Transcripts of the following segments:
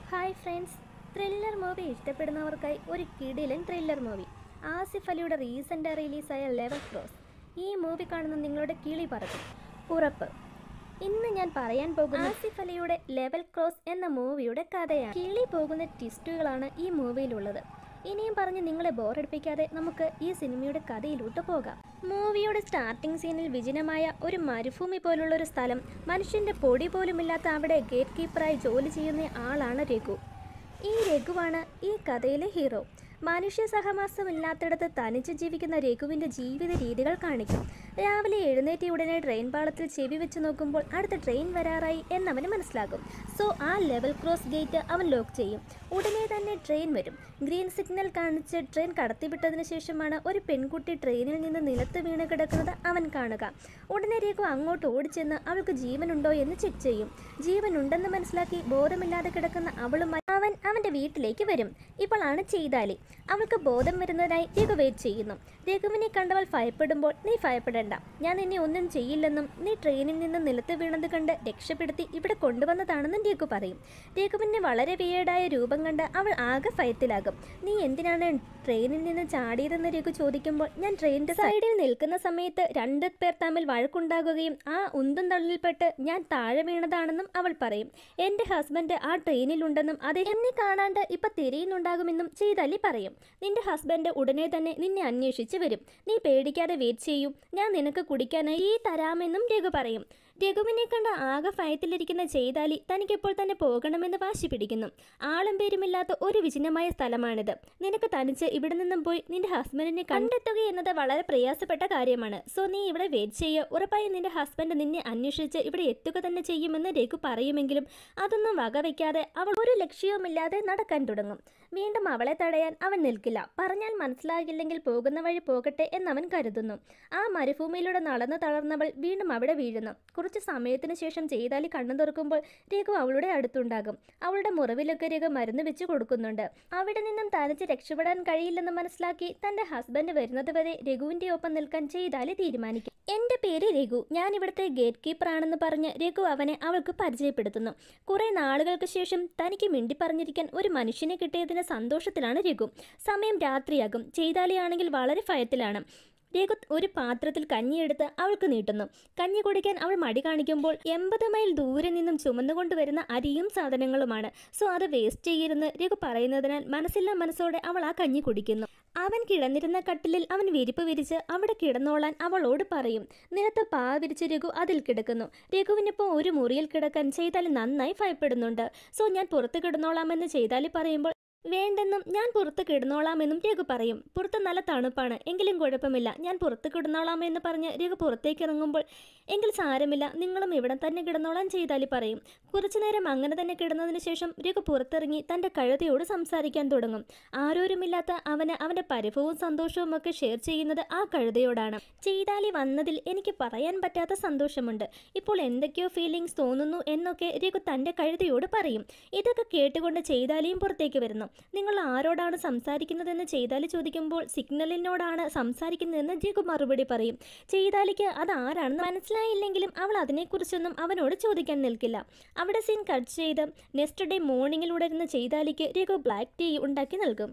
hi friends thriller movie ഇഷ്ടപ്പെടുന്നവർക്കായി ഒരു കിടിലൻ ത്രില്ലർ മൂവി ആസിഫ് അലിയുടെ റീസെൻ്റ് റിലീസായ ലെവൽ ക്രോസ് ഈ മൂവി കാണുന്ന നിങ്ങളുടെ കിളി പറക്കും ഉറപ്പ് ഇന്ന് ഞാൻ പറയാൻ പോകുന്ന ആസിഫ് അലിയുടെ ലെവൽ ക്രോസ് എന്ന മൂവിയുടെ കഥയാണ് കിളി പോകുന്ന ട്വിസ്റ്റുകളാണ് ഈ മൂവിയിലുള്ളത് ഇനിയും പറഞ്ഞ് നിങ്ങളെ ബോറടിപ്പിക്കാതെ നമുക്ക് ഈ സിനിമയുടെ കഥയിലോട്ട് പോകാം മൂവിയുടെ സ്റ്റാർട്ടിംഗ് സീനിൽ വിജനമായ ഒരു മരുഭൂമി പോലുള്ള ഒരു സ്ഥലം മനുഷ്യന്റെ പൊടി പോലുമില്ലാത്ത അവിടെ ഗേറ്റ് കീപ്പറായി ജോലി ചെയ്യുന്ന ആളാണ് രഘു ഈ രഘുവാണ് ഈ കഥയിലെ ഹീറോ മനുഷ്യ സഹവാസമില്ലാത്തിടത്ത് തനിച്ച് ജീവിക്കുന്ന രഘുവിൻ്റെ ജീവിത രീതികൾ കാണിക്കും രാവിലെ എഴുന്നേറ്റ ഉടനെ ട്രെയിൻ പാളത്തിൽ ചെവി വെച്ച് നോക്കുമ്പോൾ അടുത്ത ട്രെയിൻ വരാറായി എന്നവന് മനസ്സിലാകും സോ ആ ലെവൽ ക്രോസ് ഗേറ്റ് അവൻ ലോക്ക് ചെയ്യും ഉടനെ തന്നെ ട്രെയിൻ വരും ഗ്രീൻ സിഗ്നൽ കാണിച്ച് ട്രെയിൻ കടത്തിവിട്ടതിന് ശേഷമാണ് ഒരു പെൺകുട്ടി ട്രെയിനിൽ നിന്ന് നിലത്ത് വീണ് കിടക്കുന്നത് അവൻ കാണുക ഉടനെ രഘു അങ്ങോട്ട് ഓടിച്ചെന്ന് അവൾക്ക് ജീവനുണ്ടോ എന്ന് ചെക്ക് ചെയ്യും ജീവൻ ഉണ്ടെന്ന് മനസ്സിലാക്കി ബോധമില്ലാതെ കിടക്കുന്ന അവളുമായി അവൻ അവൻ്റെ വീട്ടിലേക്ക് വരും ഇപ്പോഴാണ് ചെയ്താലി അവൾക്ക് ബോധം വരുന്നതിനായി രഘു വെയിറ്റ് ചെയ്യുന്നു രഘുവിനെ കണ്ടവൾ ഭയപ്പെടുമ്പോൾ നീ ഭയപ്പെടേണ്ട ഞാൻ നിന്നെ ഒന്നും ചെയ്യില്ലെന്നും നീ ട്രെയിനിൽ നിന്ന് നിലത്ത് വീണത് കണ്ട് രക്ഷപ്പെടുത്തി ഇവിടെ കൊണ്ടുവന്നതാണെന്നും രഘു പറയും രഘുവിൻ്റെ വളരെ വിയേഡായ രൂപം കണ്ട് അവൾ ആകെ ഭയത്തിലാകും നീ എന്തിനാണ് ട്രെയിനിൽ നിന്ന് ചാടിയതെന്ന് രഘു ചോദിക്കുമ്പോൾ ഞാൻ ട്രെയിനിന്റെ സൈഡിൽ നിൽക്കുന്ന സമയത്ത് രണ്ട് പേർ തമ്മിൽ വഴക്കുണ്ടാകുകയും ആ ഉന്തും തള്ളിൽപ്പെട്ട് ഞാൻ താഴെ വീണതാണെന്നും അവൾ പറയും എൻ്റെ ഹസ്ബൻഡ് ആ ട്രെയിനിലുണ്ടെന്നും അത് എന്നെ കാണാണ്ട് ഇപ്പൊ തിരിയുന്നുണ്ടാകുമെന്നും ചെയ്തല്ലി പറയും നിന്റെ ഹസ്ബൻഡ് ഉടനെ തന്നെ നിന്നെ അന്വേഷിച്ച് വരും നീ പേടിക്കാതെ വെയിറ്റ് ചെയ്യൂ ഞാൻ നിനക്ക് കുടിക്കാനായി ഈ തരാമെന്നും രഘു പറയും രഘുവിനെ കണ്ട ആകെ ഭയത്തിലിരിക്കുന്ന ചെയ്താലി തനിക്കെപ്പോൾ തന്നെ പോകണമെന്ന് വാശി പിടിക്കുന്നു ആളും പേരുമില്ലാത്ത ഒരു വിജനമായ സ്ഥലമാണിത് നിനക്ക് തനിച്ച് ഇവിടെ നിന്നും പോയി നിന്റെ ഹസ്ബൻഡിനെ കണ്ടെത്തുക എന്നത് വളരെ പ്രയാസപ്പെട്ട കാര്യമാണ് സോ നീ ഇവിടെ വെയിറ്റ് ചെയ്യുക ഉറപ്പായും നിന്റെ ഹസ്ബൻഡ് നിന്നെ അന്വേഷിച്ച് ഇവിടെ എത്തുക തന്നെ ചെയ്യുമെന്ന് രഘു പറയുമെങ്കിലും അതൊന്നും വകവയ്ക്കാതെ അവൾ ഒരു ലക്ഷ്യവുമില്ലാതെ നടക്കാൻ തുടങ്ങും വീണ്ടും അവളെ തടയാൻ അവൻ നിൽക്കില്ല പറഞ്ഞാൽ മനസ്സിലാകില്ലെങ്കിൽ പോകുന്ന വഴി പോകട്ടെ എന്നവൻ കരുതുന്നു ആ മരുഭൂമിയിലൂടെ നടന്നു തളർന്നവൾ വീണ്ടും അവിടെ വീഴുന്നു കുറച്ച് സമയത്തിന് ശേഷം ചെയ്താലി കണ്ണു തുറക്കുമ്പോൾ രഘു അവളുടെ അടുത്തുണ്ടാകും അവളുടെ മുറിവിലൊക്കെ രഘു മരുന്ന് വെച്ച് കൊടുക്കുന്നുണ്ട് അവിടെ നിന്നും തനിച്ച് രക്ഷപ്പെടാൻ കഴിയില്ലെന്ന് മനസ്സിലാക്കി തന്റെ ഹസ്ബൻഡ് വരുന്നത് വരെ രഘുവിന്റെ ഒപ്പം നിൽക്കാൻ ചെയ്താലി തീരുമാനിക്കും എന്റെ പേര് രഘു ഞാൻ ഇവിടുത്തെ ഗേറ്റ് കീപ്പർ ആണെന്ന് പറഞ്ഞ് രഘു അവനെ അവൾക്ക് പരിചയപ്പെടുത്തുന്നു കുറെ നാളുകൾക്ക് ശേഷം തനിക്ക് മിണ്ടി പറഞ്ഞിരിക്കാൻ ഒരു മനുഷ്യനെ കിട്ടിയതിന്റെ സന്തോഷത്തിലാണ് രഘു സമയം രാത്രിയാകും ചെയ്താലിയാണെങ്കിൽ വളരെ ഭയത്തിലാണ് രഘു ഒരു പാത്രത്തിൽ കഞ്ഞിയെടുത്ത് അവൾക്ക് നീട്ടുന്നു കഞ്ഞി കുടിക്കാൻ അവൾ മടി കാണിക്കുമ്പോൾ എൺപത് മൈൽ ദൂരെ നിന്നും ചുമന്നുകൊണ്ട് വരുന്ന അരിയും സാധനങ്ങളുമാണ് സോ അത് വേസ്റ്റ് ചെയ്യരുന്ന് രഘു പറയുന്നതിനാൽ മനസ്സില്ലാ മനസ്സോടെ അവൾ ആ കഞ്ഞി കുടിക്കുന്നു അവൻ കിടന്നിരുന്ന കട്ടിലിൽ അവൻ വിരിപ്പ് വിരിച്ച് അവിടെ കിടന്നോളാൻ അവളോട് പറയും നിലത്ത് പാ വിരിച്ച് രഘു അതിൽ കിടക്കുന്നു രഘുവിനിപ്പോൾ ഒരു മുറിയിൽ കിടക്കാൻ ചെയ്താലി നന്നായി ഭയപ്പെടുന്നുണ്ട് സോ ഞാൻ പുറത്ത് കിടന്നോളാമെന്ന് ചെയ്താലി പറയുമ്പോൾ വേണ്ടെന്നും ഞാൻ പുറത്ത് കിടന്നോളാമെന്നും രഘു പറയും പുറത്ത് നല്ല തണുപ്പാണ് എങ്കിലും കുഴപ്പമില്ല ഞാൻ പുറത്ത് കിടന്നോളാമെന്ന് പറഞ്ഞ് രഘു പുറത്തേക്ക് ഇറങ്ങുമ്പോൾ എങ്കിൽ സാരമില്ല നിങ്ങളും ഇവിടെ തന്നെ കിടന്നോളാൻ ചെയ്താലി പറയും കുറച്ചു നേരം അങ്ങനെ തന്നെ കിടന്നതിന് ശേഷം രഘു പുറത്തിറങ്ങി തൻ്റെ കഴുതയോട് സംസാരിക്കാൻ തുടങ്ങും ആരോരുമില്ലാത്ത അവന് അവൻ്റെ പരിഭവവും സന്തോഷവും ഒക്കെ ഷെയർ ചെയ്യുന്നത് ആ കഴുതയോടാണ് ചെയ്താലി വന്നതിൽ എനിക്ക് പറയാൻ പറ്റാത്ത സന്തോഷമുണ്ട് ഇപ്പോൾ എന്തൊക്കെയോ ഫീലിങ്സ് തോന്നുന്നു എന്നൊക്കെ രഘു തൻ്റെ കഴുതയോട് പറയും ഇതൊക്കെ കേട്ടുകൊണ്ട് ചെയ്താലിയും പുറത്തേക്ക് വരുന്നു നിങ്ങൾ ആരോടാണ് സംസാരിക്കുന്നതെന്ന് ചെയ്താലി ചോദിക്കുമ്പോൾ സിഗ്നലിനോടാണ് സംസാരിക്കുന്നതെന്ന് രഘു മറുപടി പറയും ചെയ്താലിക്ക് അത് ആരാണെന്ന് മനസ്സിലായില്ലെങ്കിലും അവൾ അതിനെക്കുറിച്ചൊന്നും അവനോട് ചോദിക്കാൻ നിൽക്കില്ല അവിടെ സീൻ കട്ട് ചെയ്ത് നെക്സ്റ്റ് ഡേ മോർണിംഗിൽ ഉടരുന്ന ചെയ്താലിക്ക് രഘു ബ്ലാക്ക് ടീ ഉണ്ടാക്കി നൽകും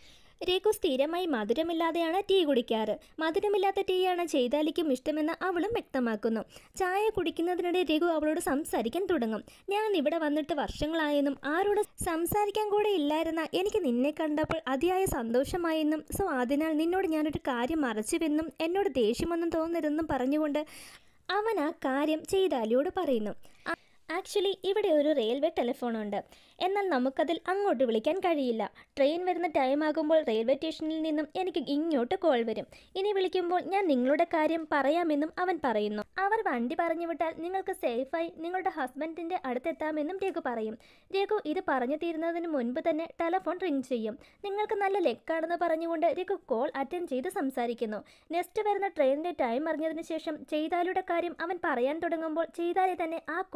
രഘു സ്ഥിരമായി മധുരമില്ലാതെയാണ് ടീ കുടിക്കാറ് മധുരമില്ലാത്ത ടീയാണ് ചെയ്താലിക്കും ഇഷ്ടമെന്ന് അവളും വ്യക്തമാക്കുന്നു ചായ കുടിക്കുന്നതിനിടെ രഘു അവളോട് സംസാരിക്കാൻ തുടങ്ങും ഞാൻ ഇവിടെ വന്നിട്ട് വർഷങ്ങളായെന്നും ആരോട് സംസാരിക്കാൻ കൂടെ ഇല്ലായിരുന്ന എനിക്ക് നിന്നെ കണ്ടപ്പോൾ അതിയായ സന്തോഷമായെന്നും സോ അതിനാൽ നിന്നോട് ഞാനൊരു കാര്യം മറച്ചുവെന്നും എന്നോട് ദേഷ്യമൊന്നും തോന്നരുതെന്നും പറഞ്ഞുകൊണ്ട് അവൻ ആ കാര്യം ചെയ്താലിയോട് പറയുന്നു ആക്ച്വലി ഇവിടെ ഒരു റെയിൽവേ ടെലിഫോൺ ഉണ്ട് എന്നാൽ നമുക്കതിൽ അങ്ങോട്ട് വിളിക്കാൻ കഴിയില്ല ട്രെയിൻ വരുന്ന ടൈം ആകുമ്പോൾ റെയിൽവേ സ്റ്റേഷനിൽ നിന്നും എനിക്ക് ഇങ്ങോട്ട് കോൾ വരും ഇനി വിളിക്കുമ്പോൾ ഞാൻ നിങ്ങളുടെ കാര്യം പറയാമെന്നും അവൻ പറയുന്നു അവർ വണ്ടി പറഞ്ഞു വിട്ടാൽ നിങ്ങൾക്ക് സേഫായി നിങ്ങളുടെ ഹസ്ബൻഡിൻ്റെ അടുത്തെത്താമെന്നും രഘു പറയും രഘു ഇത് പറഞ്ഞു തീരുന്നതിന് മുൻപ് തന്നെ ടെലിഫോൺ റിംഗ് ചെയ്യും നിങ്ങൾക്ക് നല്ല ലെക്കാണെന്ന് പറഞ്ഞുകൊണ്ട് രഘു കോൾ അറ്റൻഡ് ചെയ്ത് സംസാരിക്കുന്നു നെക്സ്റ്റ് വരുന്ന ട്രെയിനിൻ്റെ ടൈം അറിഞ്ഞതിന് ശേഷം ചെയ്താലിയുടെ കാര്യം അവൻ പറയാൻ തുടങ്ങുമ്പോൾ ചെയ്താലി തന്നെ ആ കോൾ കട്ടാക്കും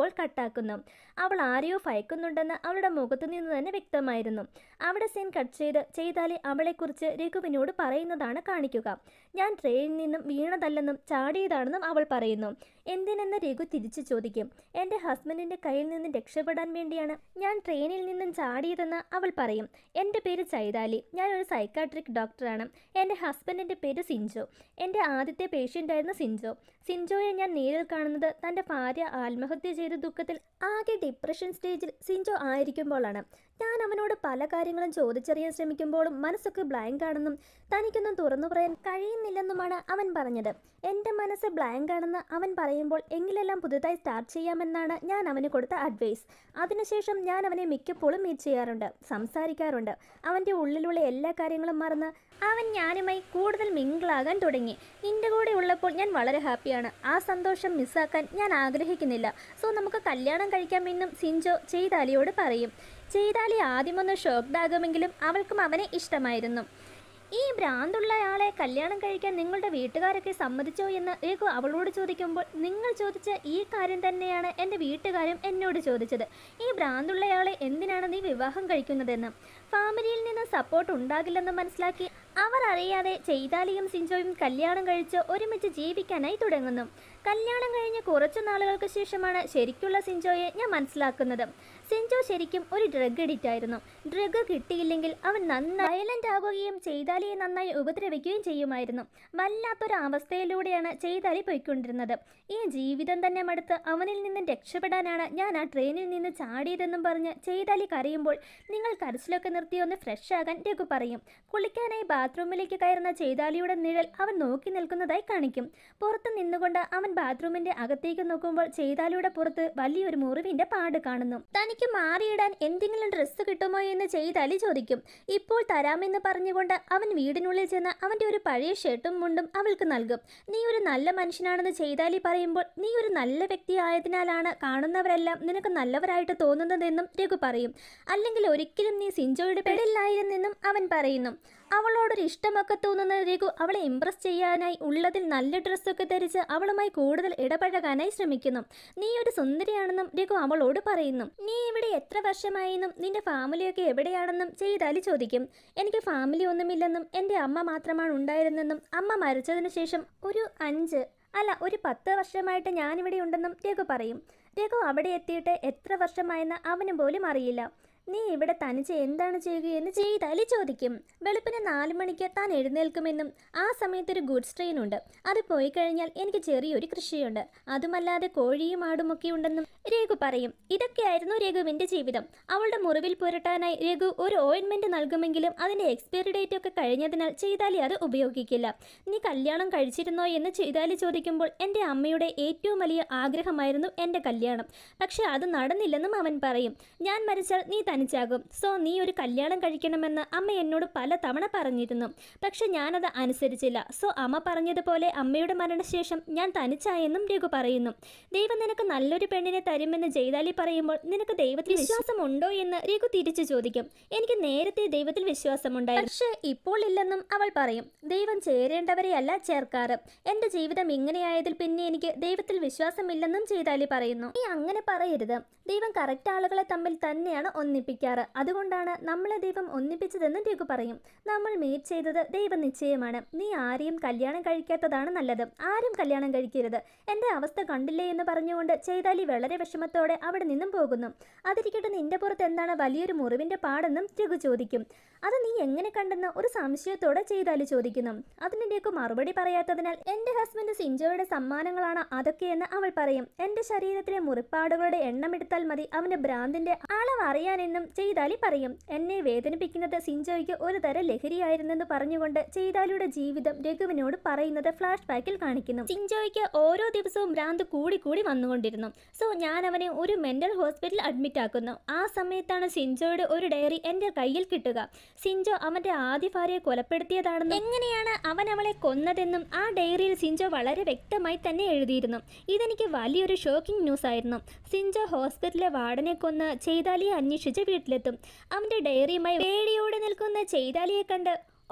കട്ടാക്കുന്നു അവൾ ആരെയോ ഭയക്കുന്നുണ്ടെന്ന് അവളുടെ മുഖത്തു നിന്ന് തന്നെ വ്യക്തമായിരുന്നു അവിടെ സീൻ കട്ട് ചെയ്ത് ചെയ്താലി അവളെക്കുറിച്ച് രഘുവിനോട് പറയുന്നതാണ് കാണിക്കുക ഞാൻ ട്രെയിനിൽ നിന്നും വീണതല്ലെന്നും ചാടിയതാണെന്നും അവൾ പറയുന്നു എന്തിനെന്ന് രഘു തിരിച്ചു ചോദിക്കും എൻ്റെ ഹസ്ബൻഡിൻ്റെ കയ്യിൽ നിന്ന് രക്ഷപ്പെടാൻ വേണ്ടിയാണ് ഞാൻ ട്രെയിനിൽ നിന്നും ചാടിയതെന്ന് അവൾ പറയും എൻ്റെ പേര് ചൈതാലി ഞാൻ ഒരു സൈക്കാട്രിക് ഡോക്ടറാണ് എൻ്റെ ഹസ്ബൻഡിൻ്റെ പേര് സിൻജോ എൻ്റെ ആദ്യത്തെ പേഷ്യൻ്റ് ആയിരുന്നു സിൻജോ സിൻജോയെ ഞാൻ നേരിൽ കാണുന്നത് തൻ്റെ ഭാര്യ ആത്മഹത്യ ചെയ്ത ദുഃഖത്തിൽ ആകെ ഡിപ്രഷൻ സ്റ്റേജിൽ സിൻജോ ആയിരിക്കുമ്പോഴാണ് ഞാൻ അവനോട് പല കാര്യങ്ങളും ചോദിച്ചറിയാൻ ശ്രമിക്കുമ്പോഴും മനസ്സൊക്കെ ബ്ലാങ്ക് ആണെന്നും തനിക്കൊന്നും തുറന്നു പറയാൻ കഴിയുന്നില്ലെന്നുമാണ് അവൻ പറഞ്ഞത് എൻ്റെ മനസ്സ് ബ്ലാങ്ക് ആണെന്ന് അവൻ പറയുമ്പോൾ എങ്കിലെല്ലാം പുതുതായി സ്റ്റാർട്ട് ചെയ്യാമെന്നാണ് ഞാൻ അവന് കൊടുത്ത അഡ്വൈസ് അതിനുശേഷം ഞാൻ അവനെ മിക്കപ്പോഴും മീറ്റ് ചെയ്യാറുണ്ട് സംസാരിക്കാറുണ്ട് അവൻ്റെ ഉള്ളിലുള്ള എല്ലാ കാര്യങ്ങളും മറന്ന് അവൻ ഞാനുമായി കൂടുതൽ മിങ്കിളാകാൻ തുടങ്ങി നിന്റെ കൂടെ ഉള്ളപ്പോൾ ഞാൻ വളരെ ഹാപ്പിയാണ് ആ സന്തോഷം മിസ്സാക്കാൻ ഞാൻ ആഗ്രഹിക്കുന്നില്ല സോ നമുക്ക് കല്യാണം കഴിക്കാമെന്നും സിൻജോ ചെയ്താലിയോട് പറയും ചെയ്താലി ആദ്യമൊന്ന് ഷോക്ക്ഡ് ആകുമെങ്കിലും അവൾക്കും അവനെ ഇഷ്ടമായിരുന്നു ഈ ഭ്രാന്തുള്ളയാളെ കല്യാണം കഴിക്കാൻ നിങ്ങളുടെ വീട്ടുകാരൊക്കെ സമ്മതിച്ചോ എന്ന് രഘു അവളോട് ചോദിക്കുമ്പോൾ നിങ്ങൾ ചോദിച്ച ഈ കാര്യം തന്നെയാണ് എൻ്റെ വീട്ടുകാരും എന്നോട് ചോദിച്ചത് ഈ ഭ്രാന്തുള്ളയാളെ എന്തിനാണ് നീ വിവാഹം കഴിക്കുന്നതെന്ന് ഫാമിലിയിൽ നിന്ന് സപ്പോർട്ട് ഉണ്ടാകില്ലെന്ന് മനസ്സിലാക്കി അവർ അറിയാതെ ചെയ്താലിയും സിഞ്ചോയും കല്യാണം കഴിച്ച് ഒരുമിച്ച് ജീവിക്കാനായി തുടങ്ങുന്നു കല്യാണം കഴിഞ്ഞ് കുറച്ചു നാളുകൾക്ക് ശേഷമാണ് ശരിക്കുള്ള സിഞ്ചോയെ ഞാൻ മനസ്സിലാക്കുന്നത് സിഞ്ചോ ശരിക്കും ഒരു ഡ്രഗ് അഡിക്റ്റ് ആയിരുന്നു ഡ്രഗ് കിട്ടിയില്ലെങ്കിൽ അവൻ നന്നായി വയലന്റ് ആവുകയും ചെയ്താലിയെ നന്നായി ഉപദ്രവിക്കുകയും ചെയ്യുമായിരുന്നു വല്ലാത്തൊരു അവസ്ഥയിലൂടെയാണ് ചെയ്താലി പോയിക്കൊണ്ടിരുന്നത് ഈ ജീവിതം തന്നെ മടുത്ത് അവനിൽ നിന്നും രക്ഷപ്പെടാനാണ് ഞാൻ ആ ട്രെയിനിൽ നിന്ന് ചാടിയതെന്നും പറഞ്ഞ് ചെയ്താലി കരയുമ്പോൾ നിങ്ങൾ കരച്ചിലൊക്കെ നിർത്തി ഒന്ന് ഫ്രഷ് ആകാൻ രഘു പറയും കുളിക്കാനായി ബാത്റൂമിലേക്ക് കയറുന്ന ചെയ്താലിയുടെ നിഴൽ അവൻ നോക്കി നിൽക്കുന്നതായി കാണിക്കും പുറത്ത് നിന്നുകൊണ്ട് അവൻ ബാത്റൂമിന്റെ അകത്തേക്ക് നോക്കുമ്പോൾ ചെയ്താലിയുടെ പുറത്ത് വലിയൊരു മുറിവിന്റെ പാട് കാണുന്നു തനിക്ക് മാറിയിടാൻ എന്തെങ്കിലും ഡ്രസ്സ് കിട്ടുമോ എന്ന് ചെയ്താലി ചോദിക്കും ഇപ്പോൾ തരാമെന്ന് പറഞ്ഞുകൊണ്ട് അവൻ വീടിനുള്ളിൽ ചെന്ന് അവന്റെ ഒരു പഴയ ഷർട്ടും മുണ്ടും അവൾക്ക് നൽകും നീ ഒരു നല്ല മനുഷ്യനാണെന്ന് ചെയ്താലി പറയുമ്പോൾ നീ ഒരു നല്ല വ്യക്തി ആയതിനാലാണ് കാണുന്നവരെല്ലാം നിനക്ക് നല്ലവരായിട്ട് തോന്നുന്നതെന്നും രഘു പറയും അല്ലെങ്കിൽ ഒരിക്കലും നീ സിഞ്ചോയുടെ പെടില്ലായിരുന്നെന്നും അവൻ പറയുന്നു അവളോടൊരു ഇഷ്ടമൊക്കെ തോന്നുന്ന രഘു അവളെ ഇംപ്രസ് ചെയ്യാനായി ഉള്ളതിൽ നല്ല ഡ്രസ്സൊക്കെ ധരിച്ച് അവളുമായി കൂടുതൽ ഇടപഴകാനായി ശ്രമിക്കുന്നു നീ ഒരു സുന്ദരിയാണെന്നും രഘു അവളോട് പറയുന്നു നീ ഇവിടെ എത്ര വർഷമായെന്നും നിന്റെ ഫാമിലിയൊക്കെ എവിടെയാണെന്നും ചെയ്താലി ചോദിക്കും എനിക്ക് ഫാമിലി ഒന്നുമില്ലെന്നും എൻ്റെ അമ്മ മാത്രമാണ് ഉണ്ടായിരുന്നെന്നും അമ്മ മരിച്ചതിന് ശേഷം ഒരു അഞ്ച് അല്ല ഒരു പത്ത് വർഷമായിട്ട് ഞാനിവിടെ ഉണ്ടെന്നും രഘു പറയും രഘു അവിടെ എത്തിയിട്ട് എത്ര വർഷമായെന്ന് അവന് പോലും അറിയില്ല നീ ഇവിടെ തനിച്ച് എന്താണ് ചെയ്യുകയെന്ന് ചെയ്താലി ചോദിക്കും വെളുപ്പിന് നാല് മണിക്ക് താൻ എഴുന്നേൽക്കുമെന്നും ആ സമയത്തൊരു ഗുഡ്സ് ട്രെയിൻ ഉണ്ട് അത് പോയി കഴിഞ്ഞാൽ എനിക്ക് ചെറിയൊരു കൃഷിയുണ്ട് അതുമല്ലാതെ കോഴിയും ആടും ഒക്കെ ഉണ്ടെന്നും രഘു പറയും ഇതൊക്കെയായിരുന്നു രഘുവിന്റെ ജീവിതം അവളുടെ മുറിവിൽ പുരട്ടാനായി രഘു ഒരു ഓയിൻമെന്റ് നൽകുമെങ്കിലും അതിന്റെ എക്സ്പയറി ഡേറ്റ് ഒക്കെ കഴിഞ്ഞതിനാൽ ചെയ്താലി അത് ഉപയോഗിക്കില്ല നീ കല്യാണം കഴിച്ചിരുന്നോ എന്ന് ചെയ്താലി ചോദിക്കുമ്പോൾ എൻ്റെ അമ്മയുടെ ഏറ്റവും വലിയ ആഗ്രഹമായിരുന്നു എൻ്റെ കല്യാണം പക്ഷെ അത് നടന്നില്ലെന്നും അവൻ പറയും ഞാൻ മരിച്ചാൽ നീ തനിച്ചാകും സോ നീ ഒരു കല്യാണം കഴിക്കണമെന്ന് അമ്മ എന്നോട് പല തവണ പറഞ്ഞിരുന്നു പക്ഷെ ഞാനത് അനുസരിച്ചില്ല സോ അമ്മ പറഞ്ഞതുപോലെ അമ്മയുടെ മരണശേഷം ഞാൻ തനിച്ചായെന്നും രഘു പറയുന്നു ദൈവം നിനക്ക് നല്ലൊരു പെണ്ണിനെ തരുമെന്ന് ജയ്താലി പറയുമ്പോൾ നിനക്ക് ദൈവത്തിൽ വിശ്വാസമുണ്ടോ എന്ന് രഘു തിരിച്ചു ചോദിക്കും എനിക്ക് നേരത്തെ ദൈവത്തിൽ വിശ്വാസമുണ്ടായിരുന്നു പക്ഷേ ഇപ്പോൾ ഇല്ലെന്നും അവൾ പറയും ദൈവം ചേരേണ്ടവരെയല്ല ചേർക്കാറ് എൻ്റെ ജീവിതം ഇങ്ങനെയായതിൽ പിന്നെ എനിക്ക് ദൈവത്തിൽ വിശ്വാസമില്ലെന്നും ചെയ്താലി പറയുന്നു നീ അങ്ങനെ പറയരുത് ദൈവം കറക്റ്റ് ആളുകളെ തമ്മിൽ തന്നെയാണ് ഒന്നിപ്പിക്കാറ് അതുകൊണ്ടാണ് നമ്മളെ ദൈവം ഒന്നിപ്പിച്ചതെന്ന് രഘു പറയും നമ്മൾ മീറ്റ് ചെയ്തത് ദൈവ നിശ്ചയമാണ് നീ ആരെയും കല്യാണം കഴിക്കാത്തതാണ് നല്ലത് ആരും കല്യാണം കഴിക്കരുത് എൻ്റെ അവസ്ഥ കണ്ടില്ലേ എന്ന് പറഞ്ഞുകൊണ്ട് ചെയ്താലി വളരെ വിഷമത്തോടെ അവിടെ നിന്നും പോകുന്നു അതിരിക്കട്ടെ നിന്റെ പുറത്ത് എന്താണ് വലിയൊരു മുറിവിന്റെ പാടെന്നും രഘു ചോദിക്കും അത് നീ എങ്ങനെ കണ്ടെന്ന് ഒരു സംശയത്തോടെ ചെയ്താലി ചോദിക്കുന്നു അതിന് രഘു മറുപടി പറയാത്തതിനാൽ എൻ്റെ ഹസ്ബൻഡ് സിഞ്ചോയുടെ സമ്മാനങ്ങളാണ് അതൊക്കെയെന്ന് അവൾ പറയും എൻ്റെ ശരീരത്തിലെ മുറിപ്പാടുകളുടെ എണ്ണം എടുത്താൽ മതി അവന്റെ ഭ്രാന്തിന്റെ അളവ് അറിയാനെന്നും ചെയ്താലി പറയും എന്നെ വേദനിപ്പിക്കുന്നത് സിഞ്ചോയ്ക്ക് ഒരു തരം ലഹരിയായിരുന്നെന്ന് പറഞ്ഞുകൊണ്ട് ചെയ്താലിയുടെ ജീവിതം രഘുവിനോട് പറയുന്നത് ഫ്ലാഷ് ബാക്കിൽ കാണിക്കുന്നു സിഞ്ചോയ്ക്ക് ഓരോ ദിവസവും ഭ്രാന്ത് കൂടി കൂടി വന്നുകൊണ്ടിരുന്നു സോ ഞാൻ അവനെ ഒരു മെന്റൽ ഹോസ്പിറ്റലിൽ അഡ്മിറ്റ് ആക്കുന്നു ആ സമയത്താണ് സിഞ്ചോയുടെ ഒരു ഡയറി എൻ്റെ കയ്യിൽ കിട്ടുക സിഞ്ചോ അവന്റെ ആദ്യ ഭാര്യയെ കൊലപ്പെടുത്തിയതാണെന്നും എങ്ങനെയാണ് അവൻ അവളെ കൊന്നതെന്നും ആ ഡയറിയിൽ സിഞ്ചോ വളരെ വ്യക്തമായി തന്നെ എഴുതിയിരുന്നു ഇതെനിക്ക് വലിയൊരു ഷോക്കിംഗ് ന്യൂസ് ആയിരുന്നു സിഞ്ചോ ഹോസ്പിറ്റലിലെ വാർഡനെ കൊന്ന് ചെയ്താലിയെ അന്വേഷിച്ച് വീട്ടിലെത്തും അവന്റെ ഡയറിയുമായി പേടിയോടെ നിൽക്കുന്ന ചെയ്താലിയെ കണ്ട്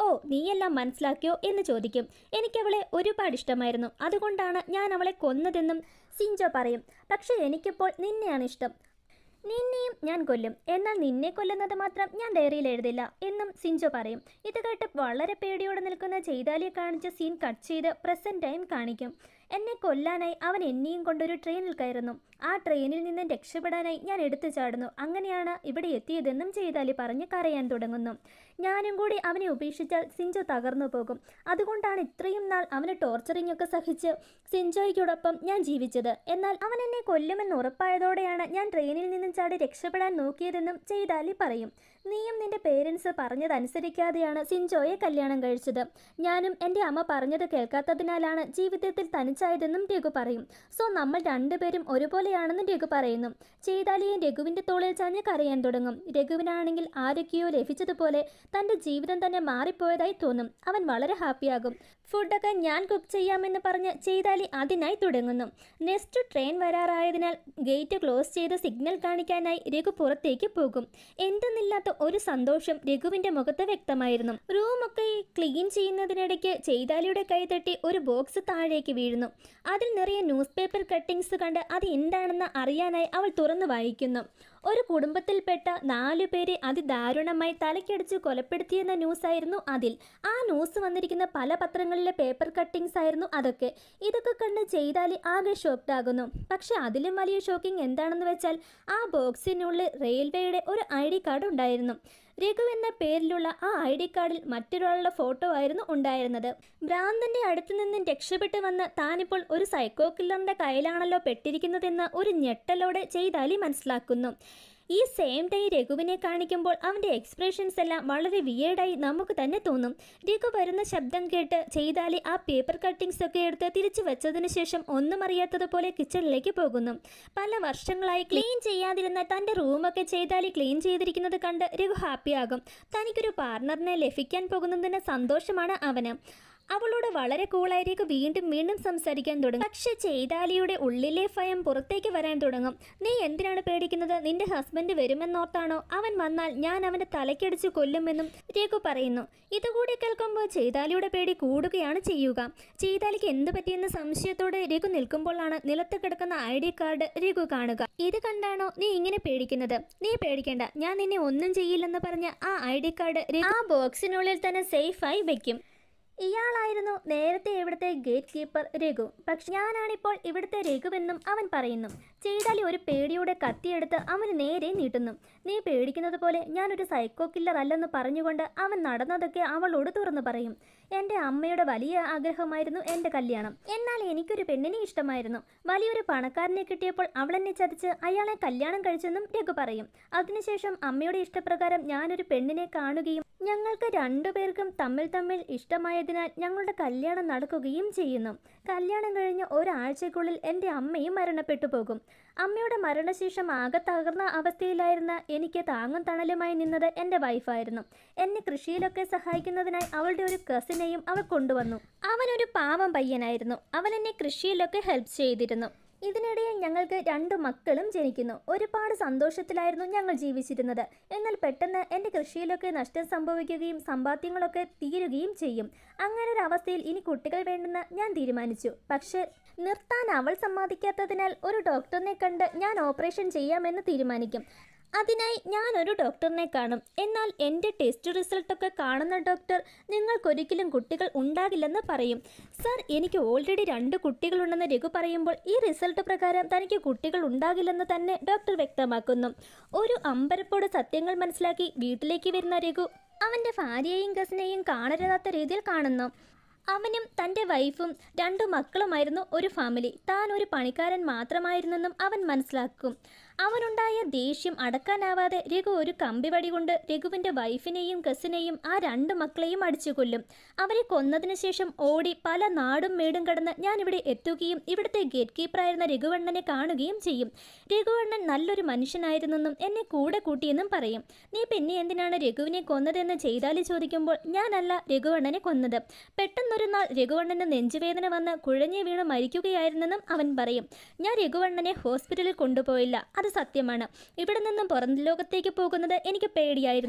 ഓ നീയെല്ലാം മനസ്സിലാക്കിയോ എന്ന് ചോദിക്കും എനിക്കവളെ ഒരുപാട് ഇഷ്ടമായിരുന്നു അതുകൊണ്ടാണ് ഞാൻ അവളെ കൊന്നതെന്നും സിഞ്ചോ പറയും പക്ഷേ എനിക്കിപ്പോൾ നിന്നെയാണ് ഇഷ്ടം നിന്നെയും ഞാൻ കൊല്ലും എന്നാൽ നിന്നെ കൊല്ലുന്നത് മാത്രം ഞാൻ ഡയറിയിൽ എഴുതില്ല എന്നും സിഞ്ചോ പറയും ഇത് കേട്ട് വളരെ പേടിയോടെ നിൽക്കുന്ന ചെയ്താലിയെ കാണിച്ച് സീൻ കട്ട് ചെയ്ത് പ്രസന്റ് ടൈം കാണിക്കും എന്നെ കൊല്ലാനായി അവൻ എന്നെയും കൊണ്ടൊരു ട്രെയിനിൽ കയറുന്നു ആ ട്രെയിനിൽ നിന്ന് രക്ഷപ്പെടാനായി ഞാൻ എടുത്തു ചാടുന്നു അങ്ങനെയാണ് ഇവിടെ എത്തിയതെന്നും ചെയ്താലി പറഞ്ഞ് കരയാൻ തുടങ്ങുന്നു ഞാനും കൂടി അവനെ ഉപേക്ഷിച്ചാൽ സിഞ്ചോ തകർന്നു പോകും അതുകൊണ്ടാണ് ഇത്രയും നാൾ അവന് ടോർച്ചറിംഗ് ഒക്കെ സഹിച്ച് സിഞ്ചോയ്ക്കൊടൊപ്പം ഞാൻ ജീവിച്ചത് എന്നാൽ അവൻ എന്നെ കൊല്ലുമെന്ന് ഉറപ്പായതോടെയാണ് ഞാൻ ട്രെയിനിൽ നിന്നും ചാടി രക്ഷപ്പെടാൻ നോക്കിയതെന്നും ചെയ്താലി പറയും നീയും നിന്റെ പേരൻസ് പറഞ്ഞതനുസരിക്കാതെയാണ് സിഞ്ചോയെ കല്യാണം കഴിച്ചത് ഞാനും എൻ്റെ അമ്മ പറഞ്ഞത് കേൾക്കാത്തതിനാലാണ് ജീവിതത്തിൽ തനിച്ചായതെന്നും രഘു പറയും സോ നമ്മൾ രണ്ടുപേരും ഒരുപോലെയാണെന്നും രഘു പറയുന്നു ചെയ്താലിയെ രഘുവിൻ്റെ തോളിൽ ചാഞ്ഞ് കരയാൻ തുടങ്ങും രഘുവിനാണെങ്കിൽ ആരൊക്കെയോ ലഭിച്ചതുപോലെ തൻ്റെ ജീവിതം തന്നെ മാറിപ്പോയതായി തോന്നും അവൻ വളരെ ഹാപ്പിയാകും ഫുഡൊക്കെ ഞാൻ കുക്ക് ചെയ്യാമെന്ന് പറഞ്ഞ് ചെയ്താലി അതിനായി തുടങ്ങുന്നു നെക്സ്റ്റ് ട്രെയിൻ വരാറായതിനാൽ ഗേറ്റ് ക്ലോസ് ചെയ്ത് സിഗ്നൽ കാണിക്കാനായി രഘു പുറത്തേക്ക് പോകും എന്തെന്നില്ലാത്ത ഒരു സന്തോഷം രഘുവിന്റെ മുഖത്ത് വ്യക്തമായിരുന്നു റൂമൊക്കെ ക്ലീൻ ചെയ്യുന്നതിനിടയ്ക്ക് ചെയ്താലിയുടെ കൈ തട്ടി ഒരു ബോക്സ് താഴേക്ക് വീഴുന്നു അതിൽ നിറയെ ന്യൂസ് പേപ്പർ കട്ടിങ്സ് കണ്ട് അത് എന്താണെന്ന് അറിയാനായി അവൾ തുറന്നു വായിക്കുന്നു ഒരു കുടുംബത്തിൽപ്പെട്ട നാലു പേരെ അതിദാരുണമായി തലക്കടിച്ച് കൊലപ്പെടുത്തിയെന്ന ന്യൂസായിരുന്നു അതിൽ ആ ന്യൂസ് വന്നിരിക്കുന്ന പല പത്രങ്ങളിലെ പേപ്പർ കട്ടിങ്സ് ആയിരുന്നു അതൊക്കെ ഇതൊക്കെ കണ്ട് ചെയ്താലി ആകെ ഷോക്ക്ഡ് ആകുന്നു പക്ഷെ അതിലും വലിയ ഷോക്കിംഗ് എന്താണെന്ന് വെച്ചാൽ ആ ബോക്സിനുള്ളിൽ റെയിൽവേയുടെ ഒരു ഐ ഡി കാർഡ് ഉണ്ടായിരുന്നു രഘു എന്ന പേരിലുള്ള ആ ഐ ഡി കാർഡിൽ മറ്റൊരാളുടെ ഫോട്ടോ ആയിരുന്നു ഉണ്ടായിരുന്നത് ഭ്രാന്തന്റെ അടുത്തു നിന്നും രക്ഷപ്പെട്ടു വന്ന് താനിപ്പോൾ ഒരു സൈക്കോ കില്ലറിന്റെ കയ്യിലാണല്ലോ പെട്ടിരിക്കുന്നതെന്ന് ഒരു ഞെട്ടലോടെ ചെയ്താലി മനസ്സിലാക്കുന്നു ഈ സെയിം ഡേ രഘുവിനെ കാണിക്കുമ്പോൾ അവൻ്റെ എക്സ്പ്രഷൻസ് എല്ലാം വളരെ വിയേഡായി നമുക്ക് തന്നെ തോന്നും രഘു വരുന്ന ശബ്ദം കേട്ട് ചെയ്താലി ആ പേപ്പർ കട്ടിങ്സ് ഒക്കെ എടുത്ത് തിരിച്ചു വെച്ചതിന് ശേഷം ഒന്നും അറിയാത്തതുപോലെ കിച്ചണിലേക്ക് പോകുന്നു പല വർഷങ്ങളായി ക്ലീൻ ചെയ്യാതിരുന്ന തൻ്റെ റൂമൊക്കെ ചെയ്താലി ക്ലീൻ ചെയ്തിരിക്കുന്നത് കണ്ട് രഘു ഹാപ്പിയാകും തനിക്കൊരു പാർട്ണറിനെ ലഭിക്കാൻ പോകുന്നതിന് സന്തോഷമാണ് അവന് അവളോട് വളരെ കൂളായിരിക്കും വീണ്ടും വീണ്ടും സംസാരിക്കാൻ തുടങ്ങും പക്ഷെ ചെയ്താലിയുടെ ഉള്ളിലെ ഭയം പുറത്തേക്ക് വരാൻ തുടങ്ങും നീ എന്തിനാണ് പേടിക്കുന്നത് നിന്റെ ഹസ്ബൻഡ് വരുമെന്നോർത്താണോ അവൻ വന്നാൽ ഞാൻ അവന്റെ തലക്കടിച്ച് കൊല്ലുമെന്നും രഘു പറയുന്നു ഇതുകൂടി കേൾക്കുമ്പോൾ ചെയ്താലിയുടെ പേടി കൂടുകയാണ് ചെയ്യുക ചെയ്താലിക്ക് എന്ത് പറ്റിയെന്ന സംശയത്തോടെ രഘു നിൽക്കുമ്പോഴാണ് നിലത്ത് കിടക്കുന്ന ഐ ഡി കാർഡ് രഘു കാണുക ഇത് കണ്ടാണോ നീ ഇങ്ങനെ പേടിക്കുന്നത് നീ പേടിക്കേണ്ട ഞാൻ നിന്നെ ഒന്നും ചെയ്യില്ലെന്ന് പറഞ്ഞ ആ ഐ ഡി കാർഡ് ആ ബോക്സിനുള്ളിൽ തന്നെ സേഫായി വെക്കും ഇയാളായിരുന്നു നേരത്തെ ഇവിടുത്തെ ഗേറ്റ് കീപ്പർ രഘു പക്ഷെ ഞാനാണിപ്പോൾ ഇവിടുത്തെ രഘുവെന്നും അവൻ പറയുന്നു ചെയ്താലി ഒരു പേടിയുടെ കത്തിയെടുത്ത് അവന് നേരെ നീട്ടുന്നു നീ പേടിക്കുന്നത് പോലെ ഞാനൊരു സൈക്കോ കില്ലർ അല്ലെന്ന് പറഞ്ഞുകൊണ്ട് അവൻ നടന്നതൊക്കെ അവളോട് തുറന്നു പറയും എൻ്റെ അമ്മയുടെ വലിയ ആഗ്രഹമായിരുന്നു എൻ്റെ കല്യാണം എന്നാൽ എനിക്കൊരു പെണ്ണിനെ ഇഷ്ടമായിരുന്നു വലിയൊരു പണക്കാരനെ കിട്ടിയപ്പോൾ അവളെന്നെ ചതിച്ച് അയാളെ കല്യാണം കഴിച്ചെന്നും രഘു പറയും അതിനുശേഷം അമ്മയുടെ ഇഷ്ടപ്രകാരം ഞാനൊരു പെണ്ണിനെ കാണുകയും ഞങ്ങൾക്ക് രണ്ടുപേർക്കും തമ്മിൽ തമ്മിൽ ഇഷ്ടമായതിനാൽ ഞങ്ങളുടെ കല്യാണം നടക്കുകയും ചെയ്യുന്നു കല്യാണം കഴിഞ്ഞ് ഒരാഴ്ചക്കുള്ളിൽ എൻ്റെ അമ്മയും മരണപ്പെട്ടു പോകും അമ്മയുടെ മരണശേഷം ആകെ തകർന്ന അവസ്ഥയിലായിരുന്ന എനിക്ക് താങ്ങും തണലുമായി നിന്നത് എൻ്റെ വൈഫായിരുന്നു എന്നെ കൃഷിയിലൊക്കെ സഹായിക്കുന്നതിനായി അവളുടെ ഒരു കസിനെയും അവൾ കൊണ്ടുവന്നു അവനൊരു പാവം പയ്യനായിരുന്നു അവൻ എന്നെ കൃഷിയിലൊക്കെ ഹെൽപ്പ് ചെയ്തിരുന്നു ഇതിനിടയിൽ ഞങ്ങൾക്ക് രണ്ട് മക്കളും ജനിക്കുന്നു ഒരുപാട് സന്തോഷത്തിലായിരുന്നു ഞങ്ങൾ ജീവിച്ചിരുന്നത് എന്നാൽ പെട്ടെന്ന് എൻ്റെ കൃഷിയിലൊക്കെ നഷ്ടം സംഭവിക്കുകയും സമ്പാദ്യങ്ങളൊക്കെ തീരുകയും ചെയ്യും അങ്ങനെ ഒരു അവസ്ഥയിൽ ഇനി കുട്ടികൾ വേണ്ടെന്ന് ഞാൻ തീരുമാനിച്ചു പക്ഷേ നിർത്താൻ അവൾ സമ്മതിക്കാത്തതിനാൽ ഒരു ഡോക്ടറിനെ കണ്ട് ഞാൻ ഓപ്പറേഷൻ ചെയ്യാമെന്ന് തീരുമാനിക്കും അതിനായി ഞാൻ ഒരു ഡോക്ടറിനെ കാണും എന്നാൽ എൻ്റെ ടെസ്റ്റ് റിസൾട്ടൊക്കെ കാണുന്ന ഡോക്ടർ നിങ്ങൾക്കൊരിക്കലും കുട്ടികൾ ഉണ്ടാകില്ലെന്ന് പറയും സർ എനിക്ക് ഓൾറെഡി രണ്ട് കുട്ടികളുണ്ടെന്ന് രഘു പറയുമ്പോൾ ഈ റിസൾട്ട് പ്രകാരം തനിക്ക് കുട്ടികൾ ഉണ്ടാകില്ലെന്ന് തന്നെ ഡോക്ടർ വ്യക്തമാക്കുന്നു ഒരു അമ്പരപ്പോട് സത്യങ്ങൾ മനസ്സിലാക്കി വീട്ടിലേക്ക് വരുന്ന രഘു അവൻ്റെ ഭാര്യയെയും കസിനെയും കാണരുതാത്ത രീതിയിൽ കാണുന്നു അവനും തൻ്റെ വൈഫും രണ്ടു മക്കളുമായിരുന്നു ഒരു ഫാമിലി താൻ ഒരു പണിക്കാരൻ മാത്രമായിരുന്നെന്നും അവൻ മനസ്സിലാക്കും അവനുണ്ടായ ദേഷ്യം അടക്കാനാവാതെ രഘു ഒരു കമ്പിവടി കൊണ്ട് രഘുവിൻ്റെ വൈഫിനെയും കസിനെയും ആ രണ്ട് മക്കളെയും അടിച്ചു കൊല്ലും അവരെ കൊന്നതിന് ശേഷം ഓടി പല നാടും മേടും കടന്ന് ഞാനിവിടെ എത്തുകയും ഇവിടുത്തെ ഗേറ്റ് കീപ്പറായിരുന്ന രഘുവണ്ണനെ കാണുകയും ചെയ്യും രഘുവണ്ണൻ നല്ലൊരു മനുഷ്യനായിരുന്നെന്നും എന്നെ കൂടെ കൂട്ടിയെന്നും പറയും നീ പിന്നെ എന്തിനാണ് രഘുവിനെ കൊന്നതെന്ന് ചെയ്താലി ചോദിക്കുമ്പോൾ ഞാനല്ല രഘുവണ്ണനെ കൊന്നത് പെട്ടെന്നൊരു നാൾ രഘുവണ്ണന് നെഞ്ചുവേദന വന്ന് കുഴഞ്ഞു വീണ് മരിക്കുകയായിരുന്നെന്നും അവൻ പറയും ഞാൻ രഘുവണ്ണനെ ഹോസ്പിറ്റലിൽ കൊണ്ടുപോയില്ല അത് സത്യമാണ് ഇവിടെ നിന്നും പുറം ലോകത്തേക്ക് പോകുന്നത് എനിക്ക് പേടിയായിരുന്നു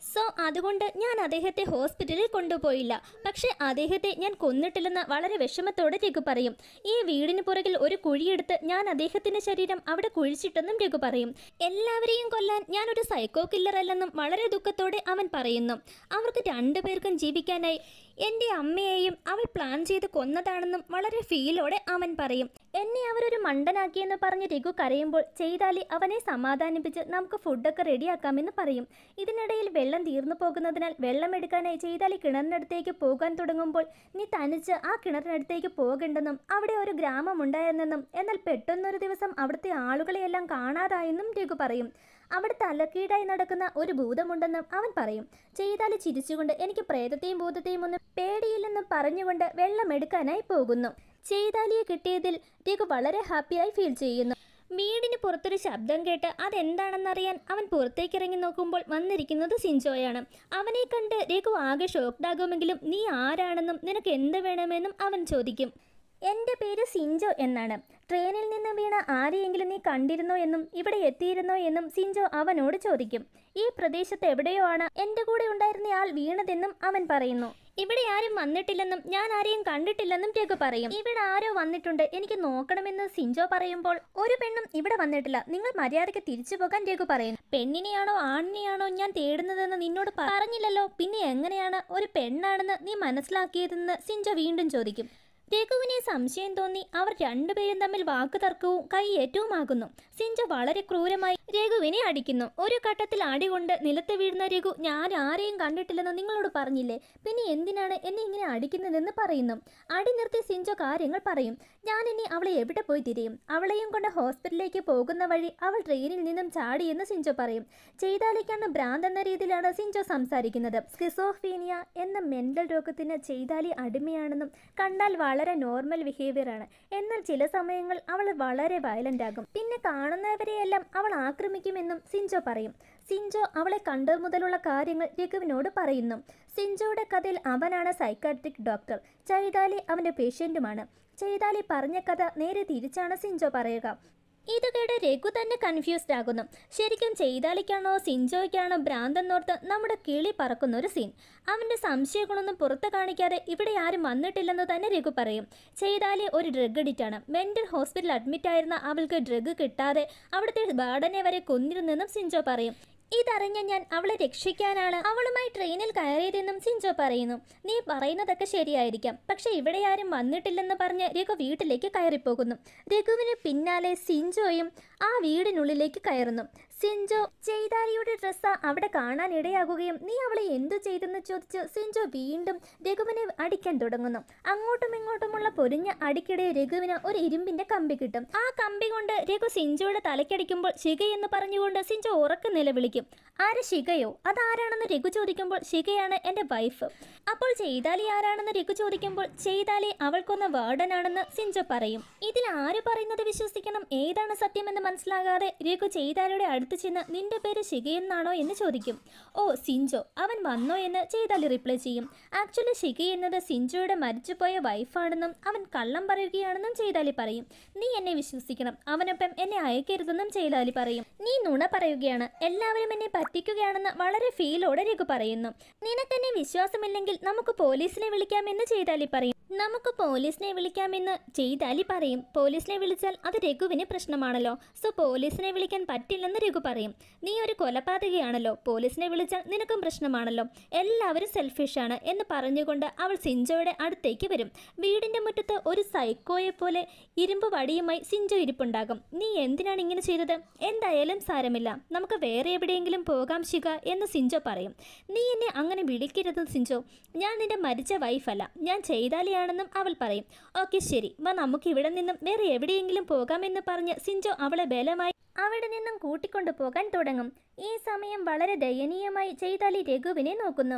സോ അതുകൊണ്ട് ഞാൻ അദ്ദേഹത്തെ ഹോസ്പിറ്റലിൽ കൊണ്ടുപോയില്ല പക്ഷേ അദ്ദേഹത്തെ ഞാൻ കൊന്നിട്ടില്ലെന്ന് വളരെ വിഷമത്തോടെ രഘു പറയും ഈ വീടിന് പുറകിൽ ഒരു കുഴിയെടുത്ത് ഞാൻ അദ്ദേഹത്തിന്റെ ശരീരം അവിടെ കുഴിച്ചിട്ടെന്നും രഘു പറയും എല്ലാവരെയും കൊല്ലാൻ ഞാൻ ഒരു സൈക്കോ കില്ലർ അല്ലെന്നും വളരെ ദുഃഖത്തോടെ അവൻ പറയുന്നു അവർക്ക് രണ്ടുപേർക്കും ജീവിക്കാനായി എൻ്റെ അമ്മയെയും അവൾ പ്ലാൻ ചെയ്ത് കൊന്നതാണെന്നും വളരെ ഫീലോടെ അവൻ പറയും എന്നെ അവരൊരു മണ്ടനാക്കിയെന്ന് പറഞ്ഞ് രഘു കരയുമ്പോൾ ചെയ്താലി അവനെ സമാധാനിപ്പിച്ച് നമുക്ക് ഫുഡൊക്കെ റെഡിയാക്കാമെന്ന് പറയും ഇതിനിടയിൽ വെള്ളം തീർന്നു പോകുന്നതിനാൽ വെള്ളം എടുക്കാനായി ചെയ്താലി കിണറിനടുത്തേക്ക് പോകാൻ തുടങ്ങുമ്പോൾ നീ തനിച്ച് ആ കിണറിനടുത്തേക്ക് പോകണ്ടെന്നും അവിടെ ഒരു ഗ്രാമം ഉണ്ടായിരുന്നെന്നും എന്നാൽ പെട്ടെന്നൊരു ദിവസം അവിടുത്തെ ആളുകളെയെല്ലാം കാണാതായെന്നും രഘു പറയും അവിടെ തലക്കീടായി നടക്കുന്ന ഒരു ഭൂതമുണ്ടെന്നും അവൻ പറയും ചെയ്താലി ചിരിച്ചുകൊണ്ട് എനിക്ക് പ്രേതത്തെയും ഭൂതത്തെയും ഒന്നും പേടിയില്ലെന്നും പറഞ്ഞുകൊണ്ട് വെള്ളമെടുക്കാനായി പോകുന്നു ചെയ്താലിയെ കിട്ടിയതിൽ രഘു വളരെ ഹാപ്പിയായി ഫീൽ ചെയ്യുന്നു വീടിന് പുറത്തൊരു ശബ്ദം കേട്ട് അതെന്താണെന്നറിയാൻ അവൻ പുറത്തേക്കിറങ്ങി നോക്കുമ്പോൾ വന്നിരിക്കുന്നത് സിൻജോയാണ് അവനെ കണ്ട് രഘു ആകെ ഷോക്ക്ഡാകുമെങ്കിലും നീ ആരാണെന്നും നിനക്ക് എന്ത് വേണമെന്നും അവൻ ചോദിക്കും എൻ്റെ പേര് സിൻജോ എന്നാണ് ട്രെയിനിൽ നിന്ന് വീണ ആരെയെങ്കിലും നീ കണ്ടിരുന്നോ എന്നും ഇവിടെ എത്തിയിരുന്നോ എന്നും സിൻജോ അവനോട് ചോദിക്കും ഈ പ്രദേശത്ത് എവിടെയോ ആണ് എൻ്റെ കൂടെ ഉണ്ടായിരുന്നയാൾ വീണതെന്നും അവൻ പറയുന്നു ഇവിടെ ആരും വന്നിട്ടില്ലെന്നും ഞാൻ ആരെയും കണ്ടിട്ടില്ലെന്നും രഘു പറയും ഇവിടെ ആരോ വന്നിട്ടുണ്ട് എനിക്ക് നോക്കണമെന്ന് സിൻജോ പറയുമ്പോൾ ഒരു പെണ്ണും ഇവിടെ വന്നിട്ടില്ല നിങ്ങൾ മര്യാദയ്ക്ക് തിരിച്ചു പോകാൻ രഘു പറയുന്നു പെണ്ണിനെയാണോ ആണിനെയാണോ ഞാൻ തേടുന്നതെന്ന് നിന്നോട് പറഞ്ഞില്ലല്ലോ പിന്നെ എങ്ങനെയാണ് ഒരു പെണ്ണാണെന്ന് നീ മനസ്സിലാക്കിയതെന്ന് സിൻജോ വീണ്ടും ചോദിക്കും രഘുവിനെ സംശയം തോന്നി അവർ രണ്ടുപേരും തമ്മിൽ വാക്ക് തർക്കവും കൈയേറ്റവുമാകുന്നു സിഞ്ച വളരെ ക്രൂരമായി രഘുവിനെ അടിക്കുന്നു ഒരു ഘട്ടത്തിൽ അടികൊണ്ട് നിലത്ത് വീഴുന്ന രഘു ഞാൻ ആരെയും കണ്ടിട്ടില്ലെന്ന് നിങ്ങളോട് പറഞ്ഞില്ലേ പിന്നെ എന്തിനാണ് എന്നെ ഇങ്ങനെ അടിക്കുന്നതെന്ന് പറയുന്നു അടി നിർത്തി സിഞ്ച കാര്യങ്ങൾ പറയും ഞാൻ ഇനി അവളെ എവിടെ പോയി തിരിയും അവളെയും കൊണ്ട് ഹോസ്പിറ്റലിലേക്ക് പോകുന്ന വഴി അവൾ ട്രെയിനിൽ നിന്നും ചാടിയെന്ന് സിഞ്ചോ പറയും ചെയ്താലിക്കാണ് ഭ്രാന്ത് എന്ന രീതിയിലാണ് സിഞ്ചോ സംസാരിക്കുന്നത് സ്കിസോഫീനിയ എന്ന മെന്റൽ രോഗത്തിന് ചെയ്താലി അടിമയാണെന്നും കണ്ടാൽ വളരെ നോർമൽ ബിഹേവിയർ ആണ് എന്നാൽ ചില സമയങ്ങൾ അവൾ വളരെ വയലന്റ് ആകും പിന്നെ കാണുന്നവരെയെല്ലാം അവൾ ആക്രമിക്കുമെന്നും സിഞ്ചോ പറയും സിഞ്ചോ അവളെ കണ്ടു മുതലുള്ള കാര്യങ്ങൾ രഘുവിനോട് പറയുന്നു സിഞ്ചോയുടെ കഥയിൽ അവനാണ് സൈക്കാട്രിക് ഡോക്ടർ ചൈതാലി അവന്റെ പേഷ്യന്റുമാണ് ചൈതാലി പറഞ്ഞ കഥ നേരെ തിരിച്ചാണ് സിഞ്ചോ പറയുക ഇത് കേട്ട് രഘു തന്നെ കൺഫ്യൂസ്ഡ് ആകുന്നു ശരിക്കും ചെയ്താലിക്കാണോ സിഞ്ചോയ്ക്കാണോ ഭ്രാന്തെന്നോർത്ത് നമ്മുടെ കിളി പറക്കുന്ന ഒരു സീൻ അവന്റെ സംശയങ്ങളൊന്നും പുറത്ത് കാണിക്കാതെ ഇവിടെ ആരും വന്നിട്ടില്ലെന്ന് തന്നെ രഘു പറയും ചെയ്താലി ഒരു ഡ്രഗ് അഡിക്റ്റ് ആണ് മെന്റൽ ഹോസ്പിറ്റലിൽ അഡ്മിറ്റ് ആയിരുന്ന അവൾക്ക് ഡ്രഗ് കിട്ടാതെ അവിടുത്തെ വാർഡനെ വരെ കൊന്നിരുന്നെന്നും സിഞ്ചോ പറയും ഇതറിഞ്ഞ ഞാൻ അവളെ രക്ഷിക്കാനാണ് അവളുമായി ട്രെയിനിൽ കയറിയതെന്നും സിഞ്ചോ പറയുന്നു നീ പറയുന്നതൊക്കെ ശരിയായിരിക്കാം പക്ഷെ ഇവിടെ ആരും വന്നിട്ടില്ലെന്ന് പറഞ്ഞ് രഘു വീട്ടിലേക്ക് കയറിപ്പോകുന്നു രഘുവിന് പിന്നാലെ സിഞ്ചോയും ആ വീടിനുള്ളിലേക്ക് കയറുന്നു സിഞ്ചോ ചെയ്താലിയുടെ ഡ്രസ്സ് അവിടെ കാണാൻ ഇടയാകുകയും നീ അവളെ എന്തു ചെയ്തെന്ന് ചോദിച്ച് സിഞ്ചോ വീണ്ടും രഘുവിനെ അടിക്കാൻ തുടങ്ങുന്നു അങ്ങോട്ടും ഇങ്ങോട്ടുമുള്ള പൊരിഞ്ഞ അടിക്കിടെ രഘുവിന് ഒരു ഇരുമ്പിന്റെ കമ്പി കിട്ടും ആ കമ്പി കൊണ്ട് രഘു സിഞ്ചോയുടെ തലക്കടിക്കുമ്പോൾ ശിഖ എന്ന് പറഞ്ഞുകൊണ്ട് സിഞ്ചോ ഉറക്കെ നിലവിളിക്കും ആര് ശിഖയോ അതാരാണെന്ന് രഘു ചോദിക്കുമ്പോൾ ശിഖയാണ് എൻ്റെ വൈഫ് അപ്പോൾ ചെയ്താലി ആരാണെന്ന് രഘു ചോദിക്കുമ്പോൾ ചെയ്താലി അവൾക്കൊന്ന വേർഡനാണെന്ന് സിഞ്ചോ പറയും ഇതിൽ ആര് പറയുന്നത് വിശ്വസിക്കണം ഏതാണ് സത്യമെന്ന് മനസ്സിലാകാതെ രഘു ചെയ്താലിയുടെ അടുത്ത് ചെന്ന് നിന്റെ പേര് ശിഖയെന്നാണോ എന്ന് ചോദിക്കും ഓ സിഞ്ചോ അവൻ വന്നോ എന്ന് ചെയ്താലി റിപ്ലൈ ചെയ്യും ആക്ച്വലി ശിഖ എന്നത് സിഞ്ചോയുടെ മരിച്ചുപോയ വൈഫാണെന്നും അവൻ കള്ളം പറയുകയാണെന്നും ചെയ്താലി പറയും നീ എന്നെ വിശ്വസിക്കണം അവനൊപ്പം എന്നെ അയക്കരുതെന്നും ചെയ്താലി പറയും നീ നുണ പറയുകയാണ് എല്ലാവരും എന്നെ പറ്റിക്കുകയാണെന്ന് വളരെ ഫീലോടെ രഘു പറയുന്നു നിനക്കെന്നെ വിശ്വാസമില്ലെങ്കിൽ നമുക്ക് പോലീസിനെ വിളിക്കാമെന്ന് ചെയ്താലി പറയും നമുക്ക് പോലീസിനെ വിളിക്കാമെന്ന് ചെയ്താലി പറയും പോലീസിനെ വിളിച്ചാൽ അത് രഘുവിന് പ്രശ്നമാണല്ലോ സോ പോലീസിനെ വിളിക്കാൻ പറ്റില്ലെന്ന് രഘു പറയും നീ ഒരു കൊലപാതകയാണല്ലോ പോലീസിനെ വിളിച്ചാൽ നിനക്കും പ്രശ്നമാണല്ലോ എല്ലാവരും സെൽഫിഷാണ് എന്ന് പറഞ്ഞുകൊണ്ട് അവൾ സിഞ്ചോയുടെ അടുത്തേക്ക് വരും വീടിന്റെ മുറ്റത്ത് ഒരു സൈക്കോയെ പോലെ ഇരുമ്പ് വടിയുമായി സിഞ്ചോ ഇരിപ്പുണ്ടാകും നീ എന്തിനാണ് ഇങ്ങനെ ചെയ്തത് എന്തായാലും സാരമില്ല നമുക്ക് വേറെ എവിടെയെങ്കിലും പോകാം ശിഖ എന്ന് സിഞ്ചോ പറയും നീ എന്നെ അങ്ങനെ വിളിക്കരുത് സിഞ്ചോ ഞാൻ നിന്റെ മരിച്ച വൈഫല്ല ഞാൻ ചെയ്താലിയാണെന്നും അവൾ പറയും ഓക്കെ ശരി വാ നമുക്ക് ഇവിടെ നിന്നും വേറെ എവിടെയെങ്കിലും പോകാമെന്ന് പറഞ്ഞ് സിഞ്ചോ അവളെ ബലമായി അവിടെ നിന്നും കൂട്ടിക്കൊണ്ടു പോകാൻ തുടങ്ങും ഈ സമയം വളരെ ദയനീയമായി ചെയ്താലി രഘുവിനെ നോക്കുന്നു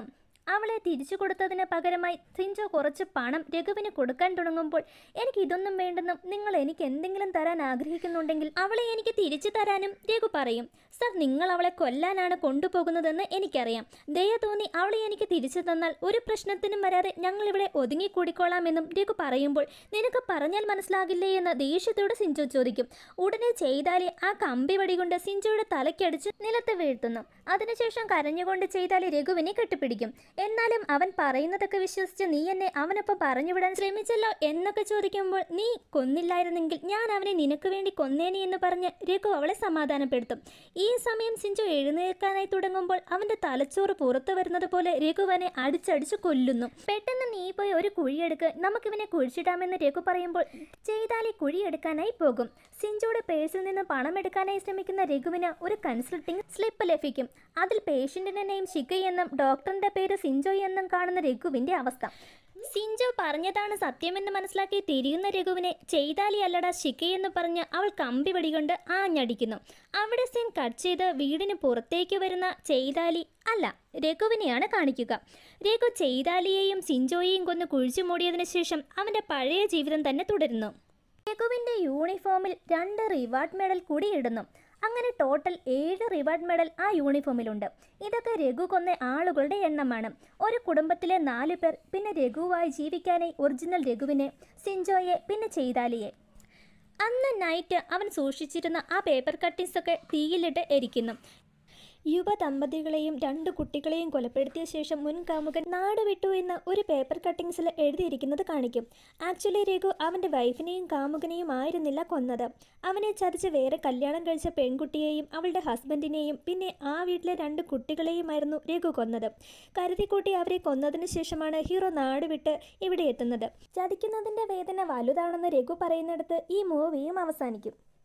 അവളെ തിരിച്ചു കൊടുത്തതിന് പകരമായി സിഞ്ചോ കുറച്ച് പണം രഘുവിന് കൊടുക്കാൻ തുടങ്ങുമ്പോൾ എനിക്ക് ഇതൊന്നും വേണ്ടെന്നും നിങ്ങൾ എനിക്ക് എന്തെങ്കിലും തരാൻ ആഗ്രഹിക്കുന്നുണ്ടെങ്കിൽ അവളെ എനിക്ക് തിരിച്ചു തരാനും രഘു പറയും സർ നിങ്ങൾ അവളെ കൊല്ലാനാണ് കൊണ്ടുപോകുന്നതെന്ന് എനിക്കറിയാം ദയ തോന്നി അവളെ എനിക്ക് തിരിച്ചു തന്നാൽ ഒരു പ്രശ്നത്തിനും വരാതെ ഞങ്ങൾ ഇവിടെ ഒതുങ്ങിക്കൂടിക്കോളാമെന്നും രഘു പറയുമ്പോൾ നിനക്ക് പറഞ്ഞാൽ മനസ്സിലാകില്ലേ എന്ന് ദേഷ്യത്തോട് സിഞ്ചു ചോദിക്കും ഉടനെ ചെയ്താലി ആ കമ്പി വടി കൊണ്ട് സിഞ്ചുയുടെ തലയ്ക്കടിച്ച് നിലത്ത് വീഴ്ത്തുന്നു അതിനുശേഷം കരഞ്ഞുകൊണ്ട് ചെയ്താലി രഘുവിനെ കെട്ടിപ്പിടിക്കും എന്നാലും അവൻ പറയുന്നതൊക്കെ വിശ്വസിച്ച് നീ എന്നെ അവനൊപ്പം പറഞ്ഞുവിടാൻ ശ്രമിച്ചല്ലോ എന്നൊക്കെ ചോദിക്കുമ്പോൾ നീ കൊന്നില്ലായിരുന്നെങ്കിൽ ഞാൻ അവനെ നിനക്ക് വേണ്ടി കൊന്നേനെ എന്ന് പറഞ്ഞ് രഘു അവളെ സമാധാനപ്പെടുത്തും ഈ സമയം സിഞ്ചു എഴുന്നേൽക്കാനായി തുടങ്ങുമ്പോൾ അവന്റെ തലച്ചോറ് പുറത്തു വരുന്നത് പോലെ രഘുവനെ അടിച്ചടിച്ച് കൊല്ലുന്നു പെട്ടെന്ന് നീ പോയി ഒരു കുഴിയെടുക്ക് നമുക്കിവനെ കുഴിച്ചിടാമെന്ന് രഘു പറയുമ്പോൾ ചെയ്താലി കുഴിയെടുക്കാനായി പോകും സിഞ്ചുയുടെ പേഴ്സിൽ നിന്ന് പണം എടുക്കാനായി ശ്രമിക്കുന്ന രഘുവിന് ഒരു കൺസൾട്ടിംഗ് സ്ലിപ്പ് ലഭിക്കും അതിൽ പേഷ്യന്റിന്റെ നെയിം ഷിഗ എന്നും ഡോക്ടറിന്റെ പേര് സിഞ്ചോയ് എന്നും കാണുന്ന രഘുവിന്റെ അവസ്ഥ സിഞ്ചു പറഞ്ഞതാണ് സത്യമെന്ന് മനസ്സിലാക്കി തിരിയുന്ന രഘുവിനെ ചെയ്താലി അല്ലടാ ശിക്കയെന്ന് പറഞ്ഞ് അവൾ കമ്പി വടികൊണ്ട് ആഞ്ഞടിക്കുന്നു അവിടെ സീൻ കട്ട് ചെയ്ത് വീടിന് പുറത്തേക്ക് വരുന്ന ചെയ്താലി അല്ല രഘുവിനെയാണ് കാണിക്കുക രഘു ചെയ്താലിയെയും സിഞ്ചോയെയും കൊന്ന് കുഴിച്ചു മൂടിയതിനു ശേഷം അവന്റെ പഴയ ജീവിതം തന്നെ തുടരുന്നു രഘുവിന്റെ യൂണിഫോമിൽ രണ്ട് റിവാർഡ് മെഡൽ കൂടി ഇടുന്നു അങ്ങനെ ടോട്ടൽ ഏഴ് റിവാർഡ് മെഡൽ ആ യൂണിഫോമിലുണ്ട് ഇതൊക്കെ രഘു കൊന്ന ആളുകളുടെ എണ്ണമാണ് ഒരു കുടുംബത്തിലെ നാല് പേർ പിന്നെ രഘുവായി ജീവിക്കാനായി ഒറിജിനൽ രഘുവിനെ സിഞ്ചോയെ പിന്നെ ചെയ്താലിയെ അന്ന് നൈറ്റ് അവൻ സൂക്ഷിച്ചിരുന്ന ആ പേപ്പർ കട്ടിങ്സ് ഒക്കെ തീയിലിട്ട് എരിക്കുന്നു യുവ ദമ്പതികളെയും രണ്ട് കുട്ടികളെയും കൊലപ്പെടുത്തിയ ശേഷം മുൻ കാമുകൻ നാട് വിട്ടു എന്ന് ഒരു പേപ്പർ കട്ടിങ്സിൽ എഴുതിയിരിക്കുന്നത് കാണിക്കും ആക്ച്വലി രഘു അവൻ്റെ വൈഫിനെയും കാമുകനെയും ആയിരുന്നില്ല കൊന്നത് അവനെ ചതിച്ച് വേറെ കല്യാണം കഴിച്ച പെൺകുട്ടിയെയും അവളുടെ ഹസ്ബൻഡിനെയും പിന്നെ ആ വീട്ടിലെ രണ്ട് കുട്ടികളെയുമായിരുന്നു രഘു കൊന്നത് കരുതിക്കൂട്ടി അവരെ കൊന്നതിന് ശേഷമാണ് ഹീറോ നാട് വിട്ട് ഇവിടെ എത്തുന്നത് ചതിക്കുന്നതിൻ്റെ വേദന വലുതാണെന്ന് രഘു പറയുന്നിടത്ത് ഈ മൂവിയും അവസാനിക്കും